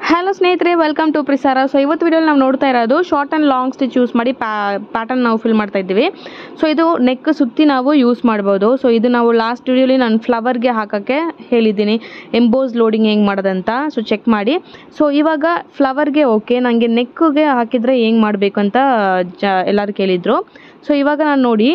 hello ಸ್ನೇಹಿತರೆ welcome to ಪ್ರಿಸಾರ so ಇವತ್ತು ವಿಡಿಯೋಲಿ ನಾವು ನೋಡ್ತಾ ಇರೋದು short and long stitch use ಮಾಡಿ ಪ್ಯಾಟರ್ನ್ ನಾವು ಫಿಲ್ ಮಾಡ್ತಾ ಇದ್ದೀವಿ ಸೊ ಇದು ನೆಕ್ ಸುತ್ತಿ ನಾವು ಯೂಸ್ ಮಾಡ್ಬೋದು ಸೊ ಇದು ನಾವು ಲಾಸ್ಟ್ ವಿಡಿಯೋಲಿ ನಾನು ಫ್ಲವರ್ಗೆ ಹಾಕೋಕ್ಕೆ ಹೇಳಿದ್ದೀನಿ ಎಂಬೋಸ್ ಲೋಡಿಂಗ್ ಹೆಂಗೆ ಮಾಡೋದಂತ ಸೊ ಚೆಕ್ ಮಾಡಿ ಸೊ ಇವಾಗ ಫ್ಲವರ್ಗೆ ಓಕೆ ನನಗೆ ನೆಕ್ಗೆ ಹಾಕಿದರೆ ಹೆಂಗೆ ಮಾಡಬೇಕು ಅಂತ ಜ ಎಲ್ಲರೂ ಕೇಳಿದರು ಸೊ ಇವಾಗ ನಾನು ನೋಡಿ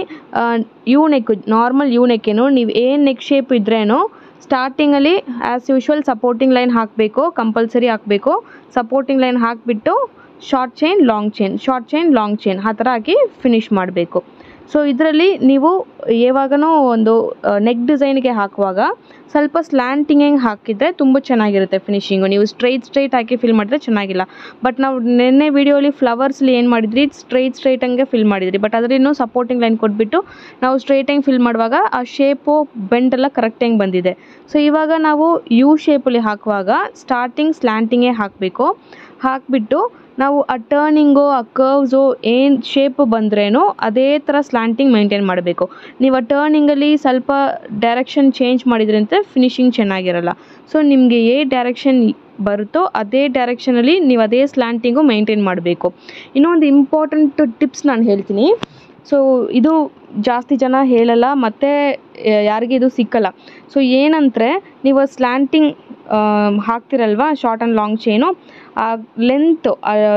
ಯು ನೆಕ್ ನಾರ್ಮಲ್ ಯು ನೆಕ್ಕೇನು ನೀವು ಏನು ನೆಕ್ ಶೇಪ್ ಇದ್ರೇನು ಸ್ಟಾರ್ಟಿಂಗಲ್ಲಿ ಆ್ಯಸ್ ಯೂಶ್ವಲ್ ಸಪೋರ್ಟಿಂಗ್ ಲೈನ್ ಹಾಕಬೇಕು ಕಂಪಲ್ಸರಿ ಹಾಕಬೇಕು ಸಪೋರ್ಟಿಂಗ್ ಲೈನ್ ಹಾಕಿಬಿಟ್ಟು short chain long chain short chain long chain ಆ ಥರ ಹಾಕಿ ಫಿನಿಷ್ ಮಾಡಬೇಕು ಸೊ ಇದರಲ್ಲಿ ನೀವು ಯಾವಾಗನೂ ಒಂದು ನೆಕ್ ಡಿಸೈನ್ಗೆ ಹಾಕುವಾಗ ಸ್ವಲ್ಪ ಸ್ಲ್ಯಾಂಟಿಂಗ್ ಹೆಂಗೆ ಹಾಕಿದರೆ ತುಂಬ ಚೆನ್ನಾಗಿರುತ್ತೆ ಫಿನಿಶಿಂಗು ನೀವು ಸ್ಟ್ರೈಟ್ ಸ್ಟ್ರೈಟ್ ಹಾಕಿ ಫಿಲ್ ಮಾಡಿದ್ರೆ ಚೆನ್ನಾಗಿಲ್ಲ ಬಟ್ ನಾವು ನಿನ್ನೆ ವೀಡಿಯೋಲಿ ಫ್ಲವರ್ಸ್ಲಿ ಏನು ಮಾಡಿದ್ರಿ ಸ್ಟ್ರೈಟ್ ಸ್ಟ್ರೈಟ್ ಹಂಗೆ ಫಿಲ್ ಮಾಡಿದ್ರಿ ಬಟ್ ಅದರಲ್ಲಿ ಇನ್ನೂ ಸಪೋರ್ಟಿಂಗ್ ಲೈನ್ ಕೊಟ್ಬಿಟ್ಟು ನಾವು ಸ್ಟ್ರೈಟ್ ಹೆಂಗೆ ಫಿಲ್ ಮಾಡುವಾಗ ಆ ಶೇಪು ಬೆಂಡೆಲ್ಲ ಕರೆಕ್ಟ್ ಹೆಂಗೆ ಬಂದಿದೆ ಸೊ ಇವಾಗ ನಾವು ಯು ಶೇಪಲ್ಲಿ ಹಾಕುವಾಗ ಸ್ಟಾರ್ಟಿಂಗ್ ಸ್ಲ್ಯಾಂಟಿಂಗೇ ಹಾಕಬೇಕು ಹಾಕಿಬಿಟ್ಟು ನಾವು ಆ ಟರ್ನಿಂಗು ಆ ಕರ್ವ್ಸು ಏನು ಶೇಪ್ ಬಂದ್ರೇನು ಅದೇ ಥರ ಸ್ಲ್ಯಾಂಟಿಂಗ್ ಮೈಂಟೈನ್ ಮಾಡಬೇಕು ನೀವು ಆ ಟರ್ನಿಂಗಲ್ಲಿ ಸ್ವಲ್ಪ ಡೈರೆಕ್ಷನ್ ಚೇಂಜ್ ಮಾಡಿದ್ರಿ ಅಂತ ಫಿನಿಶಿಂಗ್ ಚೆನ್ನಾಗಿರಲ್ಲ ಸೊ ನಿಮಗೆ ಏ ಡೈರೆಕ್ಷನ್ ಬರುತ್ತೋ ಅದೇ ಡೈರೆಕ್ಷನಲ್ಲಿ ನೀವು ಅದೇ ಸ್ಲ್ಯಾಂಟಿಂಗು ಮೈಂಟೈನ್ ಮಾಡಬೇಕು ಇನ್ನೊಂದು ಇಂಪಾರ್ಟೆಂಟ್ ಟಿಪ್ಸ್ ನಾನು ಹೇಳ್ತೀನಿ ಸೊ ಇದು ಜಾಸ್ತಿ ಜನ ಹೇಳಲ್ಲ ಮತ್ತು ಯಾರಿಗೆ ಇದು ಸಿಕ್ಕಲ್ಲ ಸೊ ಏನಂದರೆ ನೀವು ಸ್ಲ್ಯಾಂಟಿಂಗ್ ಹಾಕ್ತಿರಲ್ವ ಶಾರ್ಟ್ ಆ್ಯಂಡ್ ಲಾಂಗ್ ಚೈನು ಆ ಲೆಂತ್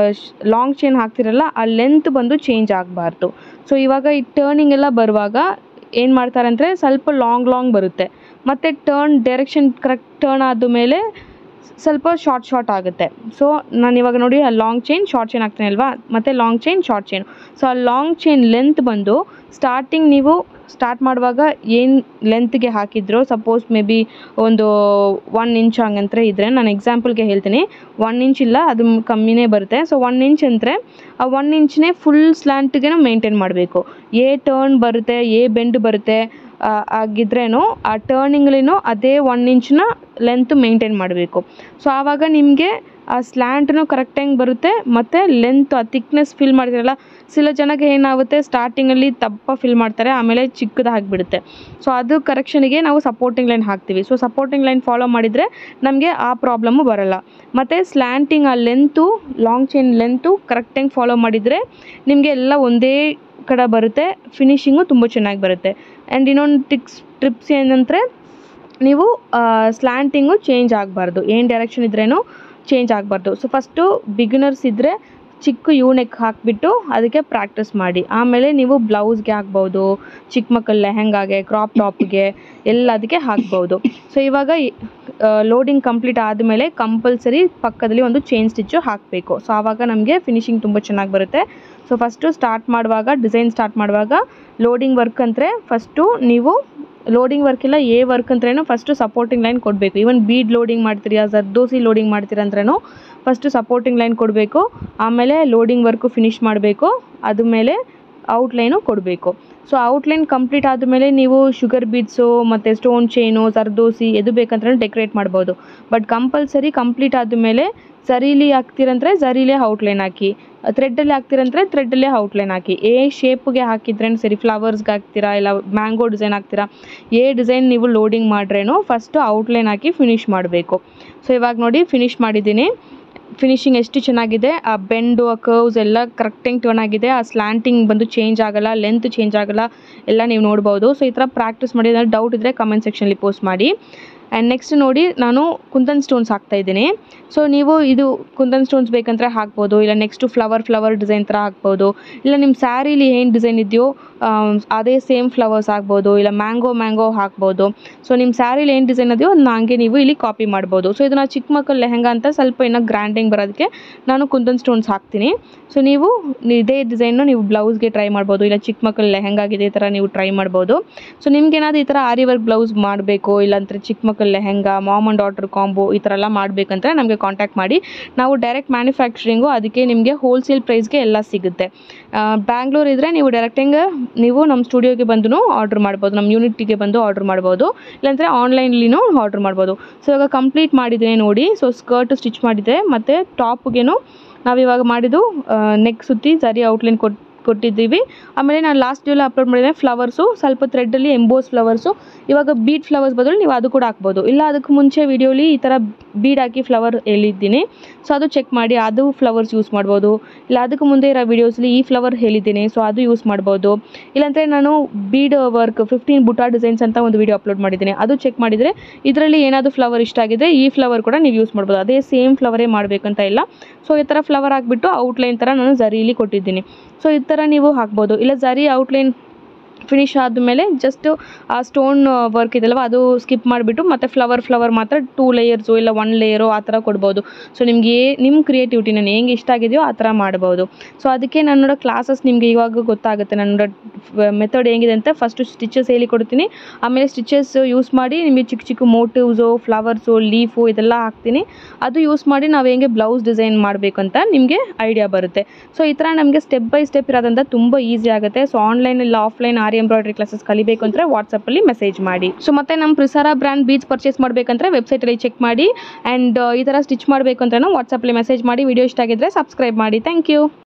ಲಾಂಗ್ ಚೈನ್ ಹಾಕ್ತಿರಲ್ಲ ಆ ಲೆಂತ್ ಬಂದು ಚೇಂಜ್ ಆಗಬಾರ್ದು ಸೊ ಇವಾಗ ಈ ಟರ್ನಿಂಗ್ ಎಲ್ಲ ಬರುವಾಗ ಏನು ಮಾಡ್ತಾರೆ ಅಂದರೆ ಸ್ವಲ್ಪ ಲಾಂಗ್ ಲಾಂಗ್ ಬರುತ್ತೆ ಮತ್ತು ಟರ್ನ್ ಡೈರೆಕ್ಷನ್ ಕರೆಕ್ಟ್ ಟರ್ನ್ ಆದಮೇಲೆ ಸ್ವಲ್ಪ ಶಾರ್ಟ್ ಶಾರ್ಟ್ ಆಗುತ್ತೆ ಸೊ ನಾನು ಇವಾಗ ನೋಡಿ ಆ ಲಾಂಗ್ ಚೈನ್ ಶಾರ್ಟ್ ಚೈನ್ ಹಾಕ್ತೀನಿ ಅಲ್ವಾ ಮತ್ತು long chain short chain so ಆ ಲಾಂಗ್ ಚೈನ್ ಲೆಂತ್ ಬಂದು ಸ್ಟಾರ್ಟಿಂಗ್ ನೀವು ಸ್ಟಾರ್ಟ್ ಮಾಡುವಾಗ ಏನು ಲೆಂತ್ಗೆ ಹಾಕಿದ್ರು ಸಪೋಸ್ ಮೇ ಬಿ ಒಂದು ಒನ್ ಇಂಚ್ ಹಂಗಂದ್ರೆ ಇದ್ದರೆ ನಾನು ಎಕ್ಸಾಂಪಲ್ಗೆ ಹೇಳ್ತೀನಿ ಒನ್ ಇಂಚ್ ಇಲ್ಲ ಅದು ಕಮ್ಮಿನೇ ಬರುತ್ತೆ ಸೊ ಒನ್ ಇಂಚ್ ಅಂದರೆ ಆ ಒನ್ ಇಂಚ್ನೇ ಫುಲ್ ಸ್ಲ್ಯಾಂಟ್ಗೆ ಮೇಂಟೈನ್ ಮಾಡಬೇಕು ಏ ಟರ್ನ್ ಬರುತ್ತೆ ಏ ಬೆಂಡ್ ಬರುತ್ತೆ ಆಗಿದ್ರೇನು ಆ ಟರ್ನಿಂಗ್ಲಿನೂ ಅದೇ ಒನ್ ಇಂಚ್ನ ಲೆಂತ್ ಮೇಂಟೈನ್ ಮಾಡಬೇಕು ಸೊ ಆವಾಗ ನಿಮಗೆ ಆ ಸ್ಲ್ಯಾಂಟ್ನು ಕರೆಕ್ಟಾಗಿ ಬರುತ್ತೆ ಮತ್ತು ಲೆಂತ್ ಆ ತಿಕ್ನೆಸ್ ಫಿಲ್ ಮಾಡ್ತಿರಲ್ಲ ಸಿಲ ಜನಕ್ಕೆ ಏನಾಗುತ್ತೆ ಸ್ಟಾರ್ಟಿಂಗಲ್ಲಿ ತಪ್ಪ ಫಿಲ್ ಮಾಡ್ತಾರೆ ಆಮೇಲೆ ಚಿಕ್ಕದಾಗಿಬಿಡುತ್ತೆ ಸೊ ಅದು ಕರೆಕ್ಷನಿಗೆ ನಾವು ಸಪೋರ್ಟಿಂಗ್ ಲೈನ್ ಹಾಕ್ತೀವಿ ಸೊ ಸಪೋರ್ಟಿಂಗ್ ಲೈನ್ ಫಾಲೋ ಮಾಡಿದರೆ ನಮಗೆ ಆ ಪ್ರಾಬ್ಲಮ್ಮು ಬರಲ್ಲ ಮತ್ತು ಸ್ಲ್ಯಾಂಟಿಂಗ್ ಆ ಲೆಂತು ಲಾಂಗ್ ಚೈನ್ ಲೆಂತು ಕರೆಕ್ಟಾಗಿ ಫಾಲೋ ಮಾಡಿದರೆ ನಿಮಗೆ ಎಲ್ಲ ಒಂದೇ ಕಡೆ ಬರುತ್ತೆ ಫಿನಿಶಿಂಗು ತುಂಬ ಚೆನ್ನಾಗಿ ಬರುತ್ತೆ ಆ್ಯಂಡ್ ಇನ್ನೊಂದು ಟಿಕ್ಸ್ ಟ್ರಿಪ್ಸ್ ಏನಂದರೆ ನೀವು ಸ್ಲ್ಯಾಂಟಿಂಗು ಚೇಂಜ್ ಆಗಬಾರ್ದು ಏನು ಡೈರೆಕ್ಷನ್ ಇದ್ರೇನು ಚೇಂಜ್ ಆಗಬಾರ್ದು ಸೊ ಫಸ್ಟು ಬಿಗಿನರ್ಸ್ ಇದ್ದರೆ ಚಿಕ್ಕ ಯೂನೆಕ್ ಹಾಕಿಬಿಟ್ಟು ಅದಕ್ಕೆ ಪ್ರಾಕ್ಟೀಸ್ ಮಾಡಿ ಆಮೇಲೆ ನೀವು ಬ್ಲೌಸ್ಗೆ ಹಾಕ್ಬೋದು ಚಿಕ್ಕ ಮಕ್ಕಳ ಲೆಹೆಂಗಾಗೆ ಕ್ರಾಪ್ ಟಾಪ್ಗೆ ಎಲ್ಲದಕ್ಕೆ ಹಾಕ್ಬೋದು ಸೊ ಇವಾಗ ಲೋಡಿಂಗ್ ಕಂಪ್ಲೀಟ್ ಆದಮೇಲೆ ಕಂಪಲ್ಸರಿ ಪಕ್ಕದಲ್ಲಿ ಒಂದು ಚೈನ್ ಸ್ಟಿಚ್ಚು ಹಾಕಬೇಕು ಸೊ ಆವಾಗ ನಮಗೆ ಫಿನಿಶಿಂಗ್ ತುಂಬ ಚೆನ್ನಾಗಿ ಬರುತ್ತೆ ಸೊ ಫಸ್ಟು ಸ್ಟಾರ್ಟ್ ಮಾಡುವಾಗ ಡಿಸೈನ್ ಸ್ಟಾರ್ಟ್ ಮಾಡುವಾಗ ಲೋಡಿಂಗ್ ವರ್ಕ್ ಅಂದರೆ ಫಸ್ಟು ನೀವು ಲೋಡಿಂಗ್ ವರ್ಕ್ ಇಲ್ಲ ಏ ವರ್ಕ್ ಅಂದ್ರೇನು ಫಸ್ಟು ಸಪೋರ್ಟಿಂಗ್ ಲೈನ್ ಕೊಡಬೇಕು ಈವನ್ ಬೀಡ್ ಲೋಡಿಂಗ್ ಮಾಡ್ತೀರಾ ಜರ್ದೋಸಿ ಲೋಡಿಂಗ್ ಮಾಡ್ತೀರಾ ಅಂದ್ರೇನು ಫಸ್ಟು ಸಪೋರ್ಟಿಂಗ್ ಲೈನ್ ಕೊಡಬೇಕು ಆಮೇಲೆ ಲೋಡಿಂಗ್ ವರ್ಕು ಫಿನಿಷ್ ಮಾಡಬೇಕು ಅದುಮೇಲೆ ಔಟ್ಲೈನು ಕೊಡಬೇಕು ಸೊ ಔಟ್ಲೈನ್ ಕಂಪ್ಲೀಟ್ ಆದಮೇಲೆ ನೀವು ಶುಗರ್ ಬೀಡ್ಸು ಮತ್ತು ಸ್ಟೋನ್ ಚೈನು ಸರ್ದೋಸಿ ಎದು ಬೇಕಂದ್ರೆ ಡೆಕೋರೇಟ್ ಮಾಡ್ಬೋದು ಬಟ್ ಕಂಪಲ್ಸರಿ ಕಂಪ್ಲೀಟ್ ಆದಮೇಲೆ ಝರೀಲಿ ಹಾಕ್ತೀರಂದ್ರೆ ಝರೀಲೇ ಔಟ್ಲೈನ್ ಹಾಕಿ ಥ್ರೆಡ್ಡಲ್ಲಿ ಹಾಕ್ತೀರಂದ್ರೆ ಥ್ರೆಡ್ಡಲ್ಲೇ ಔಟ್ಲೈನ್ ಹಾಕಿ ಏ ಶೇಪ್ಗೆ ಹಾಕಿದ್ರೇನು ಸರಿ ಫ್ಲವರ್ಸ್ಗೆ ಹಾಕ್ತೀರಾ ಇಲ್ಲ ಮ್ಯಾಂಗೋ ಡಿಸೈನ್ ಹಾಕ್ತೀರಾ ಏ ಡಿಸೈನ್ ನೀವು ಲೋಡಿಂಗ್ ಮಾಡ್ರೇನು ಫಸ್ಟು ಔಟ್ಲೈನ್ ಹಾಕಿ ಫಿನಿಷ್ ಮಾಡಬೇಕು ಸೊ ಇವಾಗ ನೋಡಿ ಫಿನಿಷ್ ಮಾಡಿದ್ದೀನಿ ಫಿನಿಶಿಂಗ್ ಎಷ್ಟು ಚೆನ್ನಾಗಿದೆ ಆ ಬೆಂಡು ಆ ಕರ್ವ್ಸ್ ಎಲ್ಲ ಕರೆಕ್ಟಿಂಗ್ ಟರ್ನ್ ಆಗಿದೆ ಆ ಸ್ಲ್ಯಾಂಟಿಂಗ್ ಬಂದು ಚೇಂಜ್ ಆಗಲ್ಲ ಲೆಂತ್ ಚೇಂಜ್ ಆಗಲ್ಲ ಎಲ್ಲ ನೀವು ನೋಡ್ಬೋದು ಸೊ ಈ ಥರ ಪ್ರಾಕ್ಟೀಸ್ ಮಾಡಿ ಏನಾದ್ರು ಡೌಟ್ ಇದ್ದರೆ ಕಮೆಂಟ್ ಸೆಕ್ಷನಲ್ಲಿ ಪೋಸ್ಟ್ ಮಾಡಿ ಆ್ಯಂಡ್ ನೆಕ್ಸ್ಟ್ ನೋಡಿ ನಾನು ಕುಂದನ್ ಸ್ಟೋನ್ಸ್ ಹಾಕ್ತಾ ಇದ್ದೀನಿ ಸೊ ನೀವು ಇದು ಕುಂದನ್ ಸ್ಟೋನ್ಸ್ ಬೇಕಂದರೆ ಹಾಕ್ಬೋದು ಇಲ್ಲ ನೆಕ್ಸ್ಟು ಫ್ಲವರ್ ಫ್ಲವರ್ ಡಿಸೈನ್ ಥರ ಹಾಕ್ಬೋದು ಇಲ್ಲ ನಿಮ್ಮ ಸ್ಯಾರೀಲಿ ಏನು ಡಿಸೈನ್ ಇದೆಯೋ ಅದೇ ಸೇಮ್ ಫ್ಲವರ್ಸ್ ಹಾಕ್ಬೋದು ಇಲ್ಲ ಮ್ಯಾಂಗೋ ಮ್ಯಾಂಗೋ ಹಾಕ್ಬೋದು ಸೊ ನಿಮ್ಮ ಸ್ಯಾರೀಲಿ ಏನು ಡಿಸೈನ್ ಇದೆಯೋ ಅದನ್ನ ಹಂಗೆ ನೀವು ಇಲ್ಲಿ ಕಾಪಿ ಮಾಡ್ಬೋದು ಸೊ ಇದನ್ನು ಚಿಕ್ಕ ಮಕ್ಕಳ ಲೆಹಂಗಾ ಅಂತ ಸ್ವಲ್ಪ ಇನ್ನೂ ಗ್ರ್ಯಾಂಡಿಂಗ್ ಬರೋದಕ್ಕೆ ನಾನು ಕುಂದನ್ ಸ್ಟೋನ್ಸ್ ಹಾಕ್ತೀನಿ ಸೊ ನೀವು ಇದೇ ಡಿಸೈನ್ನು ನೀವು ಬ್ಲೌಸ್ಗೆ ಟ್ರೈ ಮಾಡ್ಬೋದು ಇಲ್ಲ ಚಿಕ್ಕ ಮಕ್ಕಳ ಲೆಹಂಗಾಗಿದೆ ಈ ಥರ ನೀವು ಟ್ರೈ ಮಾಡ್ಬೋದು ಸೊ ನಿಮ್ಗೇನಾದ್ರು ಈ ಥರ ಆರಿ ವರ್ಕ್ ಬ್ಲೌಸ್ ಮಾಡಬೇಕು ಇಲ್ಲಾಂದರೆ ಚಿಕ್ಕ ಮಕ್ಕಳ lehenga mom and daughter combo ಈ ಥರ ಎಲ್ಲ ಮಾಡಬೇಕಂದ್ರೆ ನಮಗೆ ಕಾಂಟ್ಯಾಕ್ಟ್ ಮಾಡಿ ನಾವು ಡೈರೆಕ್ಟ್ ಮ್ಯಾನುಫ್ಯಾಕ್ಚರಿಂಗು ಅದಕ್ಕೆ ನಿಮಗೆ ಹೋಲ್ಸೇಲ್ ಪ್ರೈಸ್ಗೆ ಎಲ್ಲ ಸಿಗುತ್ತೆ ಬ್ಯಾಂಗ್ಳೂರ್ ಇದ್ದರೆ ನೀವು ಡೈರೆಕ್ಟಿಂಗ್ ನೀವು ನಮ್ಮ ಸ್ಟುಡಿಯೋಗೆ ಬಂದು ಆರ್ಡ್ರ್ ಮಾಡ್ಬೋದು ನಮ್ಮ ಯೂನಿಟಿಗೆ ಬಂದು ಆರ್ಡ್ರ್ ಮಾಡ್ಬೋದು ಇಲ್ಲಾಂದರೆ ಆನ್ಲೈನ್ಲಿನೂ ಆರ್ಡ್ರ್ ಮಾಡ್ಬೋದು ಸೊ ಇವಾಗ ಕಂಪ್ಲೀಟ್ ಮಾಡಿದ್ದೀನಿ ನೋಡಿ ಸೊ ಸ್ಕರ್ಟ್ ಸ್ಟಿಚ್ ಮಾಡಿದೆ ಮತ್ತು ಟಾಪ್ಗೇನು ನಾವಿವಾಗ ಮಾಡಿದ್ದು ನೆಕ್ ಸುತ್ತಿ ಸರಿ ಔಟ್ಲೈನ್ ಕೊಟ್ಟು ಕೊಟ್ಟಿದ್ದೀವಿ ಆಮೇಲೆ ನಾನು ಲಾಸ್ಟ್ ಡೇಲಿ ಅಪ್ಲೋಡ್ ಮಾಡಿದೆ ಫ್ಲವರ್ಸು ಸ್ವಲ್ಪ ಥ್ರೆಡ್ಡಲ್ಲಿ ಎಂಬೋಸ್ ಫ್ಲವರ್ಸು ಇವಾಗ ಬೀಟ್ ಫ್ಲವರ್ಸ್ ಬದಲು ನೀವು ಅದು ಕೂಡ ಹಾಕ್ಬೋದು ಇಲ್ಲ ಅದಕ್ಕೆ ಮುಂಚೆ ವಿಡಿಯೋಲಿ ಈ ಥರ ಬೀಡ್ ಹಾಕಿ ಫ್ಲವರ್ ಹೇಳಿದ್ದೀನಿ ಸೊ ಅದು ಚೆಕ್ ಮಾಡಿ ಅದು ಫ್ಲವರ್ಸ್ ಯೂಸ್ ಮಾಡ್ಬೋದು ಇಲ್ಲ ಅದಕ್ಕೆ ಮುಂದೆ ಇರೋ ವೀಡಿಯೋಸ್ಲಿ ಈ ಫ್ಲವರ್ ಹೇಳಿದ್ದೀನಿ ಸೊ ಅದು ಯೂಸ್ ಮಾಡ್ಬೋದು ಇಲ್ಲಾಂದರೆ ನಾನು bead work fifteen buta designs ಅಂತ ಒಂದು ವೀಡಿಯೋ ಅಪ್ಲೋಡ್ ಮಾಡಿದ್ದೀನಿ ಅದು ಚೆಕ್ ಮಾಡಿದರೆ ಇದರಲ್ಲಿ ಏನಾದರೂ ಫ್ಲವರ್ ಇಷ್ಟ ಆಗಿದ್ರೆ ಈ ಫ್ಲವರ್ ಕೂಡ ನೀವು ಯೂಸ್ ಮಾಡ್ಬೋದು ಅದೇ ಸೇಮ್ ಫ್ಲವರೇ ಮಾಡಬೇಕಂತ ಇಲ್ಲ ಸೊ ಈ ಥರ ಫ್ಲವರ್ ಹಾಕ್ಬಿಟ್ಟು ಔಟ್ಲೈನ್ ಥರ ನಾನು ಝರೀಲಿ ಕೊಟ್ಟಿದ್ದೀನಿ ಸೊ ಈ ಥರ ನೀವು ಹಾಕ್ಬೋದು ಇಲ್ಲ ಝರಿ ಔಟ್ಲೈನ್ ಫಿನಿಶ್ ಆದಮೇಲೆ ಜಸ್ಟ್ ಆ ಸ್ಟೋನ್ ವರ್ಕ್ ಇದೆಯಲ್ವ ಅದು ಸ್ಕಿಪ್ ಮಾಡಿಬಿಟ್ಟು ಮತ್ತು ಫ್ಲವರ್ ಫ್ಲವರ್ ಮಾತ್ರ ಟೂ ಲೇಯರ್ಸು ಇಲ್ಲ ಒನ್ ಲೇಯರು ಆ ಥರ ಕೊಡ್ಬೋದು ಸೊ ನಿಮಗೆ ನಿಮ್ಮ ಕ್ರಿಯೇಟಿವಿಟಿ ನಾನು ಹೆಂಗೆ ಇಷ್ಟ ಆಗಿದೆಯೋ ಆ ಥರ ಮಾಡ್ಬೋದು ಸೊ ಅದಕ್ಕೆ ನಾನು ನೋಡೋ ಕ್ಲಾಸಸ್ ನಿಮಗೆ ಇವಾಗ ಗೊತ್ತಾಗುತ್ತೆ ನನ್ನ ಮೆಥಡ್ ಹೆಂಗಿದೆ ಅಂತ ಫಸ್ಟು ಸ್ಟಿಚಸ್ ಹೇಳಿಕೊಡ್ತೀನಿ ಆಮೇಲೆ ಸ್ಟಿಚಸ್ ಯೂಸ್ ಮಾಡಿ ನಿಮಗೆ ಚಿಕ್ಕ ಚಿಕ್ಕ ಮೋಟಿವ್ಸು ಫ್ಲವರ್ಸು ಲೀಫು ಇದೆಲ್ಲ ಹಾಕ್ತೀನಿ ಅದು ಯೂಸ್ ಮಾಡಿ ನಾವು ಹೆಂಗೆ ಬ್ಲೌಸ್ ಡಿಸೈನ್ ಮಾಡಬೇಕಂತ ನಿಮಗೆ ಐಡಿಯಾ ಬರುತ್ತೆ ಸೊ ಈ ಥರ ನಮಗೆ ಸ್ಟೆಪ್ ಬೈ ಸ್ಟೆಪ್ ಇರೋದ್ರಿಂದ ತುಂಬ ಈಸಿ ಆಗುತ್ತೆ ಸೊ ಆನ್ಲೈನ್ ಇಲ್ಲ ಆಫ್ಲೈನ್ ಆರಿ ಎಂಬ್ರಾಯ್ಡ್ರಿ ಕ್ಲಾಸಸ್ ಕಲಿಬೇಕು ಅಂದರೆ ವಾಟ್ಸಪ್ಪಲ್ಲಿ ಮೆಸೇಜ್ ಮಾಡಿ ಸೊ ಮತ್ತೆ ನಮ್ಮ ಪ್ರಿಸಾರ ಬ್ರ್ಯಾಂಡ್ ಬೀಚ್ ಪರ್ಚೇಸ್ ಮಾಡಬೇಕಂದ್ರೆ ವೆಬ್ಸೈಟಲ್ಲಿ ಚೆಕ್ ಮಾಡಿ ಆ್ಯಂಡ್ ಈ ಥರ ಸ್ಟಿಚ್ ಮಾಡಬೇಕು ಅಂದ್ರೂ ವಾಟ್ಸಪ್ಪಲ್ಲಿ ಮೆಸೇಜ್ ಮಾಡಿ ವಿಡಿಯೋ ಇಷ್ಟ ಆಗಿದ್ರೆ ಸಬ್ಸ್ಕ್ರೈಬ್ ಮಾಡಿ ಥ್ಯಾಂಕ್ ಯು